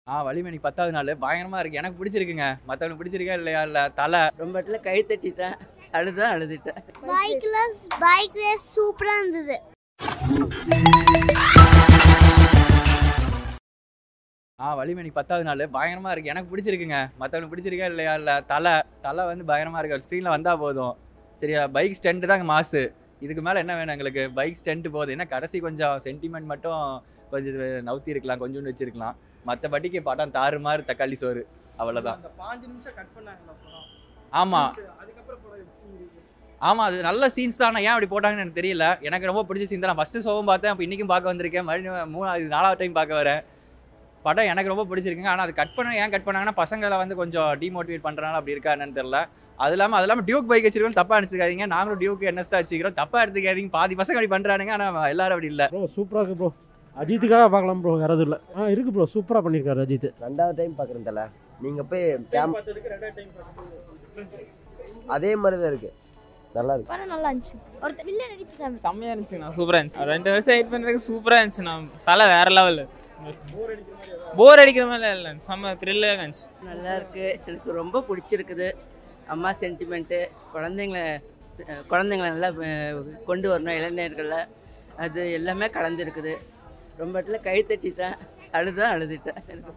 ஆ வலிமை இன்னைக்கு பத்தாவது நாள் பயங்கரமாக இருக்குது எனக்கு பிடிச்சிருக்குங்க மற்றவங்களுக்கு பிடிச்சிருக்கா இல்லையா இல்லை தலை ரொம்ப இடத்துல கை தட்டிட்டேன் அழுதான் அழுதுட்டேன் பைக்ல பைக் ரேஸ் சூப்பரா இருந்தது ஆ வலிமை இன்னைக்கு பத்தாவது நாள் பயங்கரமாக இருக்குது எனக்கு பிடிச்சிருக்குங்க மற்றவங்களுக்கு பிடிச்சிருக்கா இல்லையா இல்லை தலை தலை வந்து பயங்கரமாக இருக்கு ஸ்க்ரீனில் வந்தால் போதும் சரியா பைக் ஸ்டண்ட் தாங்க மாசு இதுக்கு மேலே என்ன வேணும் எங்களுக்கு பைக் ஸ்டண்ட் போதும் என்ன கடைசி கொஞ்சம் சென்டிமெண்ட் மட்டும் கொஞ்சம் இது நவுத்தி இருக்கலாம் கொஞ்சோண்டு வச்சிருக்கலாம் மற்றபடிக்கு படம் தாறுமாறு தக்காளி சோறு அவ்வளோதான் அந்த பாஞ்சு நிமிஷம் கட் பண்ணாங்கல்ல படம் ஆமாம் அதுக்கப்புறம் படம் எப்படி இருக்கு? ஆமாம் அது நல்ல சீன்ஸ் தானே ஏன் அப்படி போட்டாங்கன்னு எனக்கு தெரியல எனக்கு ரொம்ப பிடிச்ச சீன் தான் நான் ஃபஸ்ட்டு ஷோவும் பார்த்தேன் அப்போ இன்றைக்கும் பார்க்க வந்திருக்கேன் மறுபடியும் மூணாவது நாலாவது டைம் பார்க்க வரேன் படம் எனக்கு ரொம்ப பிடிச்சிருக்குங்க ஆனால் அது கட் பண்ண ஏன் கட் பண்ணாங்கன்னா பசங்களை வந்து கொஞ்சம் டிமோட்டிவேட் பண்ணுறனால அப்படி இருக்கா என்னன்னு தெரியல அது இல்லாமல் அது இல்லாமல் டியூக் பைக் வச்சிருக்கோம் தப்பாக எடுத்துக்காதீங்க நாங்களும் டியூக் என்எஸ் தான் வச்சுக்கிறோம் தப்பாக எடுத்துக்காதீங்க பாதி பசங்க அப்படி பண்ணுறானுங்க ஆனால் எல்லாரும் அப்படி இல்லை ப்ரோ சூப்பராக இருக்கு ப்ரோ அஜித்துக்காக பார்க்கலாம் ப்ரோ யாராவது இல்லை ஆ இருக்கு ப்ரோ சூப்பராக பண்ணியிருக்காரு அஜித் ரெண்டாவது டைம் பார்க்குறேன் தல நீங்கள் போய் Time கேம் பார்த்ததுக்கு ரெண்டாவது time பார்த்ததுக்கு different இருக்கு. அதே மாதிரி தான் இருக்குது நல்லா இருக்கு படம் நல்லா இருந்துச்சு ஒருத்தர் வில்ல நடிப்பு சாமி செம்மையாக இருந்துச்சுண்ணா சூப்பராக இருந்துச்சு ரெண்டு வருஷம் வெயிட் பண்ணதுக்கு சூப்பராக இருந்துச்சுண்ணா தலை வேற லெவலு போர் அடிக்கிற மாதிரி இல்லை செம்ம த்ரில்லாக இருந்துச்சு நல்லா இருக்கு எனக்கு ரொம்ப பிடிச்சிருக்குது அம்மா சென்டிமெண்ட்டு குழந்தைங்கள அஹ், குழந்தைங்கள நல்லா அஹ், கொண்டு வரணும் இளைஞர்களை அது எல்லாமே கலந்துருக்குது ரொம்ப இடத்துல கை தட்டிட்டேன் அழுதான் அழுதுட்டேன் எனக்கு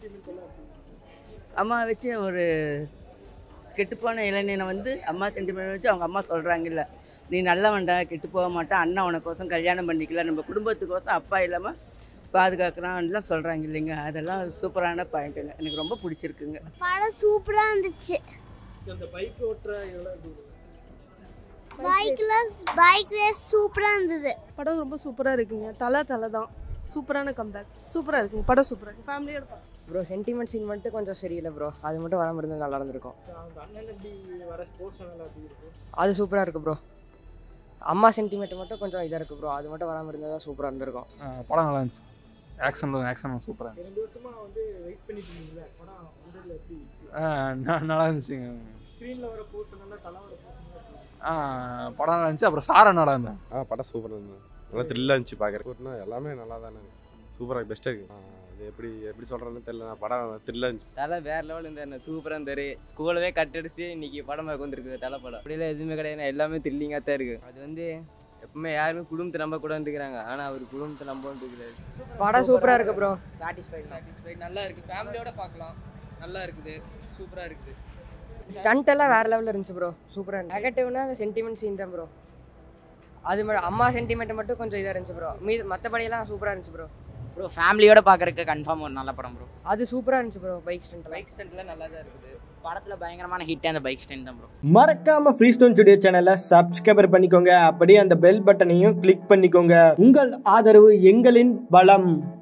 அம்மா வச்சு ஒரு கெட்டுப்போன இளைஞனை வந்து அம்மா சென்டிமெண்ட் வச்சு அவங்க அம்மா சொல்கிறாங்கல்ல நீ நல்லவன்டா கெட்டு போக மாட்டான் அண்ணன் உனக்கோசம் கல்யாணம் பண்ணிக்கல நம்ம குடும்பத்துக்கோசம் அப்பா இல்லாமல் பாதுகாக்கிறான்லாம் சொல்கிறாங்க இல்லைங்க அதெல்லாம் சூப்பரான பாயிண்ட்டுங்க எனக்கு ரொம்ப பிடிச்சிருக்குங்க படம் சூப்பரா இருந்துச்சு அந்த பைக் ஓட்டுற இதெல்லாம் எப்படி இருக்கு? பைக்ல பைக் ரேஸ் சூப்பரா இருந்தது படம் ரொம்ப சூப்பராக இருக்குங்க தலை தலை தான் சூப்பரான கம்பேக் சூப்பராக இருக்குங்க படம் சூப்பராக இருக்கு ஃபேமிலியோட பார்க்கலாம் ப்ரோ சென்டிமெண்ட் சீன் மட்டும் கொஞ்சம் சரியில்லை ப்ரோ அது மட்டும் வராமல் இருந்தால் நல்லா இருந்திருக்கும் அந்த அண்ணன் எப்படி வர ஸ்போர்ட்ஸ் சேனல் அப்படி இருக்கு அது சூப்பராக இருக்குது ப்ரோ அம்மா சென்டிமெண்ட் மட்டும் கொஞ்சம் இதாக இருக்குது ப்ரோ அது மட்டும் வராமல் இருந்தால் தான் சூப்பராக இருந்திருக்கும் படம் நல்லா இருந்துச்சு ஆக்ஷன் ஆக்ஷன் சூப்பராக ரெண்டு வருஷமா வந்து வெயிட் பண்ணிட்டு இருந்தீங்கல்ல படம் வந்ததுல எப்படி இருக்கு நல்லா இருந்துச்சுங்க ஸ்க்ரீன்ல வர போர்ஷன் எல்லாம் தலை வர போர்ஷன் படம் நல்லா இருந்துச்சு அப்புறம் சாரா நல்லா இருந்தேன் ஆ படம் சூப்பராக இருந்தது நல்லா த்ரில்லாக இருந்துச்சு பார்க்குறேன் எல்லாமே நல்லா தானே சூப்பராக பெஸ்ட்டாக இருக்குது அது எப்படி எப்படி சொல்கிறேன்னு தெரியல நான் படம் த்ரில்லாக இருந்துச்சு தலை வேற லெவல் இருந்தா சூப்பராக இருந்தாரு ஸ்கூலவே கட் அடிச்சு இன்னைக்கு படம் பார்க்க வந்திருக்குது தலை படம் அப்படிலாம் எதுவுமே கிடையாது எல்லாமே த்ரில்லிங்காக தான் இருக்கு அது வந்து எப்பவுமே யாருமே குடும்பத்தை நம்ப கூட இருக்கிறாங்க ஆனால் அவர் குடும்பத்தை நம்ப இருக்கிறாரு படம் சூப்பராக இருக்குது ப்ரோ சாட்டிஸ்ஃபைட் சாட்டிஸ்ஃபைட் நல்லா இருக்கு ஃபேமிலியோட பார்க்கலாம் நல்லா இருக்குது சூப்பராக இருக்குது ஸ்டண்ட் எல்லாம் வேறு லெவலில் இருந்துச்சு ப்ரோ சூப்பராக நெகட்டிவ்னா அந்த சென்டிமெண்ட் சீன் தான் ப்ரோ அது மட்டும் அம்மா சென்டிமெண்ட் மட்டும் கொஞ்சம் இதாக இருந்துச்சு ப்ரோ மீது மற்றபடியெல்லாம் சூப்பராக இருந்துச்சு ப்ரோ ப்ரோ ஃபேமிலியோட பார்க்கறதுக்கு கன்ஃபார்ம் ஒரு நல்ல படம் ப்ரோ அது சூப்பராக இருந்துச்சு ப்ரோ பைக் ஸ்டண்ட் பைக் ஸ்டண்ட்லாம் நல்லா தான் இருக்குது படத்தில் பயங்கரமான ஹிட் அந்த பைக் ஸ்டண்ட் தான் ப்ரோ மறக்காம ஃப்ரீ ஸ்டோன் ஸ்டுடியோ சேனலை சப்ஸ்கிரைபர் பண்ணிக்கோங்க அப்படியே அந்த பெல் பட்டனையும் கிளிக் பண்ணிக்கோங்க உங்கள் ஆதரவு எங்களின் பலம்